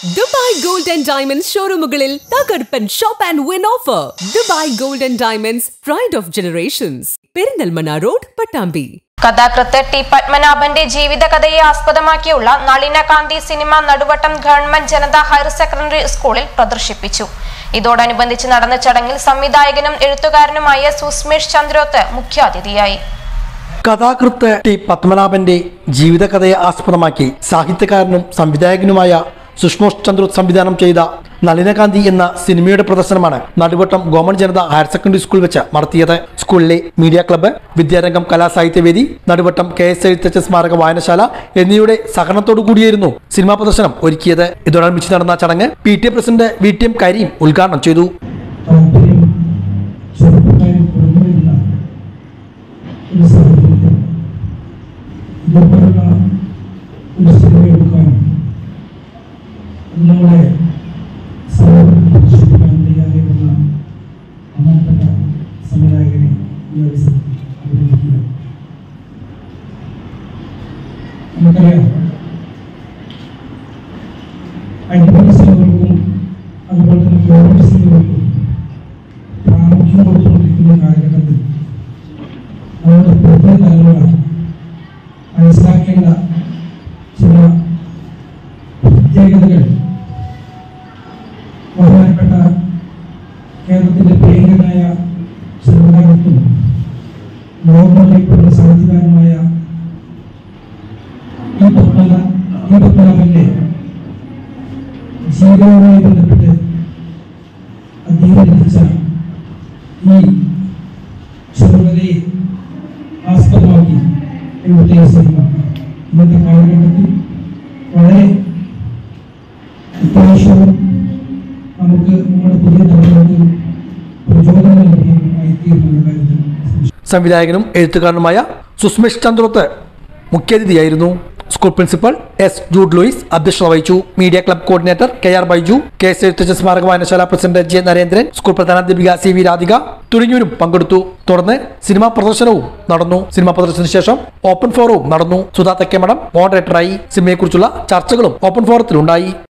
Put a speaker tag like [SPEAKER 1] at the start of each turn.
[SPEAKER 1] Dubai gold and diamonds ഷോറൂമുകളിൽ തകർപ്പൻ shop and win offer Dubai gold and diamonds pride of generations Perinthalmanna road Pattambi
[SPEAKER 2] കഥാകൃത്ത് T പത്മനാഭന്റെ ജീവിതകഥയെ ആസ്പദമാക്കിയുള്ള Nalinakanthi cinema Naduvattam government Janatha higher secondary സ്കൂളിൽ പ്രദർശിപ്പിച്ചു ഇതോടനുബന്ധിച്ച് നടന്ന ചടങ്ങിൽ സംവിധായകനും എഴുത്തുകാരനുമായ സുസ്മേഷ് ചന്ദ്രോത്ത് മുഖ്യാതിഥിയായി
[SPEAKER 3] കഥാകൃത്ത് ടി പത്മനാഭന്റെ ജീവിതകഥയെ ആസ്പദമാക്കി സാഹിത്യകാരനും സംവിധായകനുമായ സുഷ്മോഷ് ചന്ദ്രു സംവിധാനം ചെയ്ത നളിനകാന്തി എന്ന സിനിമയുടെ പ്രദർശനമാണ് Naduvattam government Janatha higher secondary school വെച്ച് നടത്തിയത് സ്കൂളിലെ media club Vidyarangam Kalasahithyavedi Naduvattam K S Ezhuthachha സ്മാരക വായനശാല എന്നിവയുടെ സഹകരണത്തോടു കൂടിയായിരുന്നു സിനിമാ പ്രദർശനം ഒരുക്കിയത് ഇതോടനുബന്ധിച്ച് നടന്ന ചടങ്ങ് P T A president V T M Kareem ഉദ്ഘാടനം ചെയ്തു
[SPEAKER 4] താല്പര്യം ചെറുപ്പക്കാരിൽ കുറഞ്ഞുവരുന്ന ഒരു സാഹചര്യത്തിൽ ഇതുപോലുള്ള ഒരു സിനിമ എടുക്കാനും നമ്മുടെ സമൂഹത്തിൽ പ്രദർശിപ്പിക്കാൻ തയ്യാറായിട്ടുള്ള അമർപ്പെട്ട സംവിധായകനെ ഈ അവസരത്തിൽ അഭിനന്ദിക്കുക നമുക്കറിയാം അടിമതി സിനിമകൾക്കും അതുപോലെ തന്നെ ഗവൺമെന്റ് സിനിമകൾക്കും പ്രാമുഖ്യം കൊടുത്തുകൊണ്ടിരിക്കുന്ന കാലഘട്ടത്തിൽ നമ്മുടെ പുതിയ തലമുറ മനസ്സിലാക്കേണ്ട ചില പ്രത്യേകതകൾ ബഹുമാനപ്പെട്ട കേരളത്തിന്റെ പ്രിയങ്കരനായ ചെറുതാകത്തും ലോകമറിയപ്പെടുന്ന സാഹിത്യകാരനുമായ ഈ പത്മനാഭ ഈ പത്മനാഭന്റെ ജീവിതവുമായി ബന്ധപ്പെട്ട് അദ്ദേഹം രചിച്ച ഈ ചെറുകഥയെ ആസ്പദമാക്കി എഴുതിയ സിനിമ ഇന്നത്തെ കാലഘട്ടത്തിൽ വളരെ അത്യാവശ്യവും നമുക്ക് നമ്മുടെ പുതിയ തലമുറയ്ക്ക് പ്രചോദനം നൽകുന്നതായി തീരുന്ന കാര്യത്തിൽ സംശയം
[SPEAKER 3] സംവിധായകനും എഴുത്തുകാരനുമായ സുസ്മേഷ് ചന്ദ്രോത്ത് മുഖ്യാതിഥിയായിരുന്നു school principal S Jude Louis അധ്യക്ഷത വഹിച്ചു media club coordinator K R Baiju K S Ezhuthachha സ്മാരക വായനശാല പ്രസിഡന്റ് ജെ നരേന്ദ്രൻ സ്കൂൾ പ്രധാനാധ്യാപിക സി വി രാധിക തുടങ്ങിയവരും പങ്കെടുത്തു തുടർന്ന് സിനിമാ പ്രദർശനവും നടന്നു സിനിമാ പ്രദർശനത്തിന് ശേഷം ഓപ്പൺ ഫോറവും നടന്നു സുധാ തെക്കേമഠം മോഡറേറ്ററായി സിനിമയെക്കുറിച്ചുള്ള ചർച്ചകളും ഓപ്പൺ ഫോറത്തിലുണ്ടായി